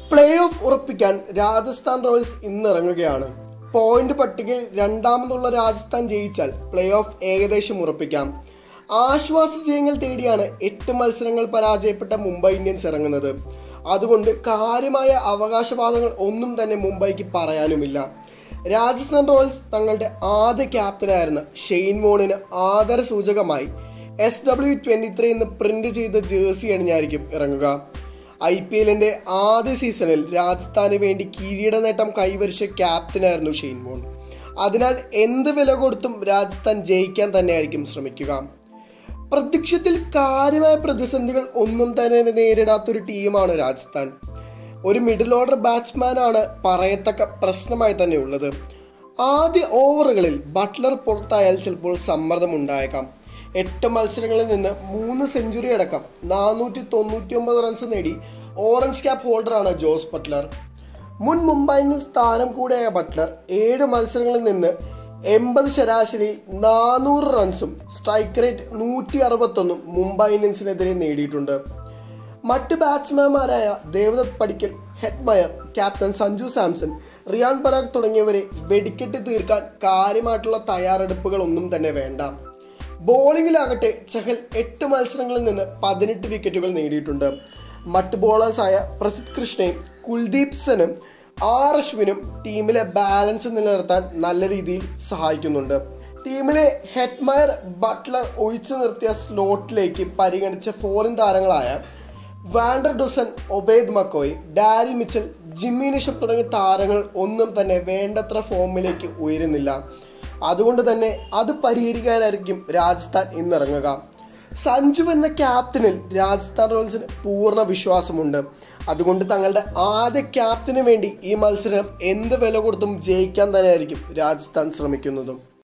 play off ഉറപ്പിക്കാൻ Rajasthan Royals ഇന്ന് ഇറങ്ങുകയാണ് പോയിന്റ് പട്ടികയിൽ രണ്ടാമതുള്ള രാജസ്ഥാൻ ജയിച്ചാൽ പ്ലേ ഓഫ് ഏകദേശം ഉറപ്പിക്കാം ആശ്വാസ ജയങ്ങൾ തേടിയാണ് എട്ട് മത്സരങ്ങൾ പരാജയപ്പെട്ട മുംബൈ ഇന്ത്യൻസ് ഇറങ്ങുന്നത് അതുകൊണ്ട് കാര്യമായ അവകാശവാദങ്ങൾ ഒന്നും തന്നെ മുംബൈക്ക് പറയാനുമില്ല രാജസ്ഥാൻ റോയൽസ് തങ്ങളുടെ ആദ്യ ക്യാപ്റ്റനായിരുന്ന ഷെയ്ൻ വോണിന് ആദര സൂചകമായി എസ് ഡബ്ല്യു ട്വന്റി ത്രീ എന്ന് പ്രിന്റ് ചെയ്ത ജേഴ്സി അണിഞ്ഞായിരിക്കും ഇറങ്ങുക ഐ പി എല്ലിന്റെ ആദ്യ സീസണിൽ രാജസ്ഥാന് വേണ്ടി കിരീട നേട്ടം കൈവരിച്ച ക്യാപ്റ്റനായിരുന്നു ഷെയ്ൻ വോൺ അതിനാൽ എന്ത് വില കൊടുത്തും രാജസ്ഥാൻ ജയിക്കാൻ തന്നെയായിരിക്കും ശ്രമിക്കുക പ്രത്യക്ഷത്തിൽ കാര്യമായ പ്രതിസന്ധികൾ ഒന്നും തന്നെ നേരിടാത്തൊരു ടീമാണ് രാജസ്ഥാൻ ഒരു മിഡിൽ ഓർഡർ ബാറ്റ്സ്മാനാണ് പറയത്തക്ക പ്രശ്നമായി തന്നെ ഉള്ളത് ആദ്യ ഓവറുകളിൽ ബട്ട്ലർ പുറത്തായാൽ ചിലപ്പോൾ സമ്മർദ്ദമുണ്ടായേക്കാം എട്ട് മത്സരങ്ങളിൽ നിന്ന് മൂന്ന് സെഞ്ചുറി അടക്കം നാനൂറ്റി തൊണ്ണൂറ്റി ഒമ്പത് റൺസ് നേടി ഓറഞ്ച് ക്യാപ്പ് ഹോൾഡറാണ് ജോസ് ബട്ട്ലർ മുൻ മുംബൈ ഇന്ത്യൻസ് താരം കൂടെയായ ബട്ട്ലർ ഏഴ് മത്സരങ്ങളിൽ നിന്ന് എൺപത് ശരാശരി നാനൂറ് റൺസും സ്ട്രൈക്ക് റേറ്റ് നൂറ്റി അറുപത്തൊന്നും മുംബൈ ഇന്ത്യൻസിനെതിരെ നേടിയിട്ടുണ്ട് മറ്റ് ബാറ്റ്സ്മാൻമാരായ ദേവദത്ത് പടിക്കൽ ഹെഡ്മയർ ക്യാപ്റ്റൻ സഞ്ജു സാംസൺ റിയാൻ പരാഗ് തുടങ്ങിയവരെ വെടിക്കെട്ട് തീർക്കാൻ കാര്യമായിട്ടുള്ള തയ്യാറെടുപ്പുകളൊന്നും തന്നെ വേണ്ട ബോളിംഗിലാകട്ടെ ചഹൽ എട്ട് മത്സരങ്ങളിൽ നിന്ന് പതിനെട്ട് വിക്കറ്റുകൾ നേടിയിട്ടുണ്ട് മറ്റ് ബോളേഴ്സായ പ്രസിദ് കൃഷ്ണയും കുൽദീപ് സെനും ആർ അശ്വിനും ടീമിലെ ബാലൻസ് നിലനിർത്താൻ നല്ല രീതിയിൽ സഹായിക്കുന്നുണ്ട് ടീമിലെ ഹെഡ്മയർ ബട്ട്ലർ ഒഴിച്ചു നിർത്തിയ സ്ലോട്ടിലേക്ക് പരിഗണിച്ച ഫോറിൻ താരങ്ങളായ van der Dussen Obed McCoy Daryl Mitchell Jimmy Neesham തുടങ്ങിയ താരങ്ങൾ ഒന്നും തന്നെ വേണ്ടത്ര ഫോമിലേക്ക് ഉയരുന്നില്ല അതുകൊണ്ട് തന്നെ അത് പരിഹരിക്കാനായിരിക്കും രാജസ്ഥാൻ ഇന്നിറങ്ങുക സഞ്ജു എന്ന ക്യാപ്റ്റനിൽ രാജസ്ഥാൻ റോയൽസിന് പൂർണ്ണ വിശ്വാസമുണ്ട് അതുകൊണ്ട് തങ്ങളുടെ ആദ്യ ക്യാപ്റ്റന് വേണ്ടി ഈ മത്സരം എന്ത് വില കൊടുത്തും ജയിക്കാൻ തന്നെയായിരിക്കും രാജസ്ഥാൻ ശ്രമിക്കുന്നതും